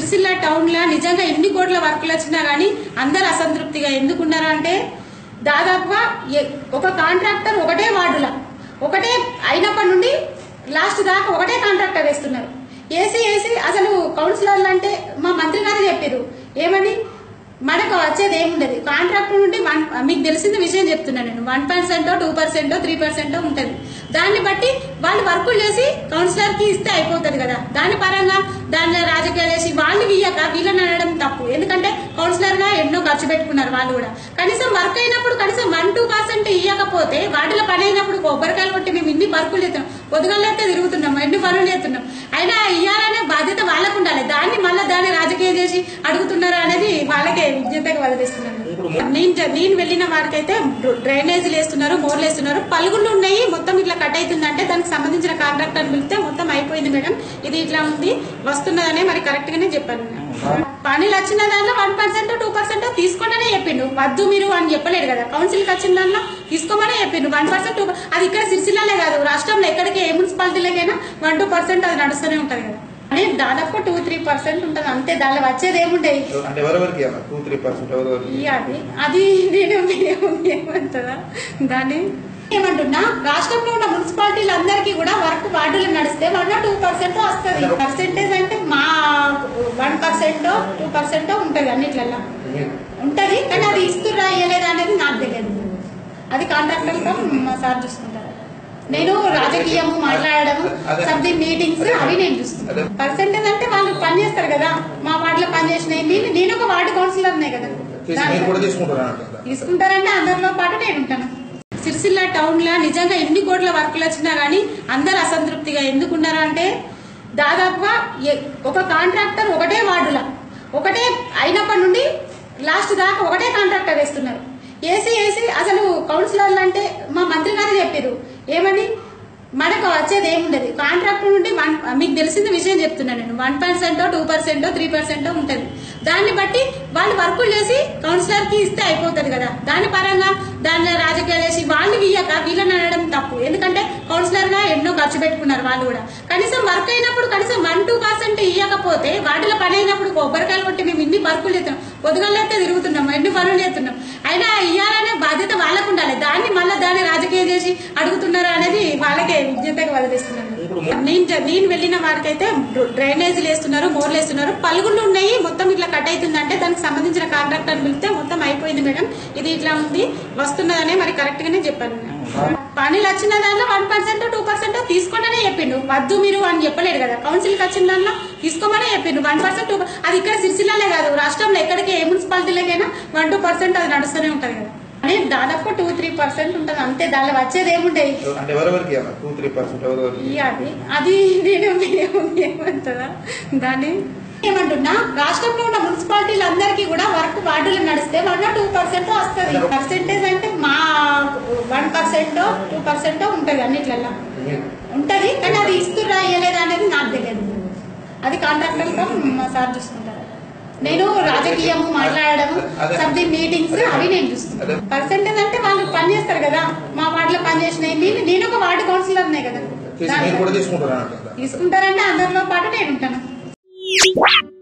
Sircilla town లో నిజంగా ఎన్ని కోట్ల వర్కులు వచ్చినా గానీ అందరు అసంతృప్తిగా ఎందుకున్నారు అంటే దాదాపుగా ఎ- ఒక కాంట్రాక్టర్ ఒకటే వార్డుల ఒకటే అయినప్పటి నుండి లాస్ట్ దాకా ఒకటే కాంట్రాక్టర్ వేస్తున్నారు ఏసీ ఏసీ అసలు కౌన్సిలర్లు అంటే మా మంత్రి గారు చెప్పారు ఏమని మనకు వచ్చేది ఏముండదు కాంట్రాక్టర్ నుండి వన్ మీకు తెలిసిన విషయం చెప్తున్నాను నేను వన్ పర్సెంటో టూ పర్సెంటో త్రీ పర్సెంటో ఉంటుంది దాన్ని బట్టి వాళ్ళు వర్కులు చేసి కౌన్సిలర్ కి ఇస్తే అయిపోతుంది కదా దాని పరంగా దాని రాజకీయాలు వేసి వాళ్ళు ఇయ్యక వీళ్ళని అనడం తప్పు ఎందుకంటే కౌన్సిలర్ గా ఎన్నో ఖర్చు పెట్టుకున్నారు వాళ్ళు కూడా కనీసం వర్క్ అయినప్పుడు కనీసం వన్ టూ పర్సెంట్ ఇవ్వకపోతే వాటిలో పని అయినప్పుడు కొబ్బరికాయలు కొట్టి మేము ఇన్ని వర్కులు చేస్తున్నాం పొద్దుగలైతే తిరుగుతున్నాం ఎన్ని పనులు చేస్తున్నాం అయినా ఇయ్యాలనే బాధ్యత వాళ్ళకు ఉండాలి దాన్ని మళ్ళీ దాన్ని రాజకీయం చేసి అడుగుతున్నారు అనేది వాళ్ళకే విజ్ఞతగా వదిలేస్తున్నాను నేను జ- నేను వెళ్ళిన వారికైతే డ్రైనేజీలు వేస్తున్నారు మోర్లు వేస్తున్నారు పలుగుళ్ళు ఉన్నాయి మొత్తం ఇట్లా కట్ అవుతుందంటే దానికి సంబంధించిన కాంట్రాక్టర్ పిలిస్తే మొత్తం అయిపోయింది మేడం ఇది ఇట్లా ఉంది వస్తున్నదనే మరి కరెక్ట్ గానే చెప్పాను పనులు వచ్చిన దాంట్లో వన్ పర్సెంట్ టూ పర్సెంట్ తీసుకోమనే చెప్పిండు వద్దు మీరు అని చెప్పలేడు కదా కౌన్సిల్ కి వచ్చిన దాంట్లో తీసుకోమనే చెప్పిండు వన్ పర్సెంట్ అది ఇక్కడ సిరిసిల్లలే కాదు రాష్ట్రంలో ఎక్కడికి ఏ మున్సిపాలిటీలకైనా వన్ టూ పర్సెంట్ అది నడుస్తూనే ఉంటది కదా అని దాదాపు టూ త్రీ పర్సెంట్ ఉంటది అంతే దానిలో వచ్చేది ఏముంటాయి అంటే ఎవరెవరికి టూ త్రీ పర్సెంట్ ఎవరెవరికి ఈ అది అది నేను ఏమంటుందా దాన్ని ఏమంటున్నా రాష్ట్రంలో ఉన్న మున్సిపాలిటీలు అందరికీ కూడా వర్క్ వార్డులు నడిస్తే వన్ టూ పర్సెంట్ వస్తుంది పర్సెంటేజ్ అంటే మా వన్ పర్సెంట్ టూ పర్సెంట్ ఉంటది అన్నిట్లలో ఉంటది కానీ అది ఇస్తురా ఇయ్యలేదా అనేది నాకు తెలియదు అది కాంట్రాక్టర్ తో మా సార్ చూసుకుంటారు నేను రాజకీయము మాట్లాడడం సంథింగ్ మీటింగ్స్ అవి నేను చూస్తాను పర్సెంటేజ్ అంటే వాళ్ళు పని చేస్తారు కదా మా వార్డులో పని చేసినాయి నేను నేను ఒక వార్డు కౌన్సిలర్నే కదా తీసి మీరు కూడా తీసుకుంటారా అంటారా? తీసుకుంటారంటే అందరిలో పాటు నేను ఉంటాను సిరిసిల్ల టౌన్ లో నిజంగా ఎన్ని కోట్ల వర్కులు వచ్చినా గానీ అందరు అసంతృప్తిగా ఎందుకున్నారు అంటే దాదాపుగా ఎ- ఒక కాంట్రాక్టర్ ఒకటే వార్డుల ఒకటే అయినప్పటి నుండి లాస్ట్ దాకా ఒకటే కాంట్రాక్టర్ వేస్తున్నారు ఏసీ ఏసీ అసలు కౌన్సిలర్లు అంటే మా మంత్రి గారు చెప్పారు ఏమని మనకు వచ్చేది ఏముండదు కాంట్రాక్టర్ నుండి వన్ మీకు తెలిసిన విషయం చెప్తున్నాను నేను వన్ పర్సెంటో టూ పర్సెంటో త్రీ పర్సెంటో ఉంటుంది దాన్ని బట్టి వాళ్ళు వర్కులు చేసి కౌన్సిలర్ కి ఇస్తే అయిపోతుంది కదా దాని పరంగా దాని రాజకీయాలు వేసి వాళ్ళు ఇయ్యక వీళ్ళని అనడం తప్పు ఎందుకంటే కౌన్సిలర్ గా ఎన్నో ఖర్చు పెట్టుకున్నారు వాళ్ళు కూడా కనీసం వర్క్ అయినప్పుడు కనీసం వన్ టూ పర్సెంట్ ఇవ్వకపోతే వాటిలో పని అయినప్పుడు కొబ్బరికాయలు కొట్టి మేము ఇన్ని వర్కులు చేస్తున్నాం పొద్దుగలైతే తిరుగుతున్నాం ఎన్ని పనులు చేస్తున్నాం అయినా ఇయ్యాలనే బాధ్యత వాళ్ళకు ఉండాలి దాన్ని మళ్ళీ దాన్ని రాజకీయం చేసి అడుగుతున్నారు అనేది వాళ్ళకే విజ్ఞతగా వదిలేస్తున్నాను నేను జ- నేను వెళ్ళిన వారికైతే డ్రైనేజీలు వేస్తున్నారు మోర్లు వేస్తున్నారు పలుగుళ్ళు ఉన్నాయి మొత్తం ఇట్లా కట్ అవుతుందంటే దానికి సంబంధించిన కాంట్రాక్టర్ పిలిస్తే మొత్తం అయిపోయింది మేడం ఇది ఇట్లా ఉంది వస్తున్నదనే మరి కరెక్ట్ గానే చెప్పాను పనులు వచ్చిన దాంట్లో వన్ పర్సెంట్ టూ పర్సెంట్ తీసుకోమనే చెప్పిండు వద్దు మీరు అని చెప్పలేడు కదా కౌన్సిల్ కి వచ్చిన దాంట్లో తీసుకోమనే చెప్పిండు వన్ పర్సెంట్ టూ అది ఇక్కడ సిరిసిల్లలే కాదు రాష్ట్రంలో ఎక్కడికి ఏ మున్సిపాలిటీలకైనా వన్ టూ పర్సెంట్ అది నడుస్తూనే ఉంటది కదా అని దాదాపు టూ త్రీ పర్సెంట్ ఉంటది అంతే దానిలో వచ్చేది ఏముంటాయి అంటే ఎవరెవరికి టూ త్రీ పర్సెంట్ ఎవరెవరికి ఈ అది అది నేను ఏమంటుందా దాన్ని ఏమంటున్నా రాష్ట్రంలో ఉన్న మున్సిపాలిటీలు అందరికీ కూడా వర్క్ వార్డులు నడిస్తే వన్ టూ పర్సెంట్ వస్తుంది పర్సెంటేజ్ అంటే మా వన్ పర్సెంట్ టూ పర్సెంట్ ఉంటది అన్నిట్లలో ఉంటది కానీ అది ఇస్తురా ఇయ్యలేదా అనేది నాకు తెలియదు అది కాంట్రాక్టర్ తో మా సార్ చూసుకుంటారు నేను రాజకీయము మాట్లాడడం సంథింగ్ మీటింగ్స్ అవి నేను చూస్తాను పర్సెంటేజ్ అంటే వాళ్ళు పని చేస్తారు కదా మా వార్డులో పని చేసినాయి నేను నేను ఒక వార్డు కౌన్సిలర్నే కదా తీసి మీరు కూడా తీసుకుంటారా అంటారా? తీసుకుంటారంటే అందరిలో పాటు నేను ఉంటాను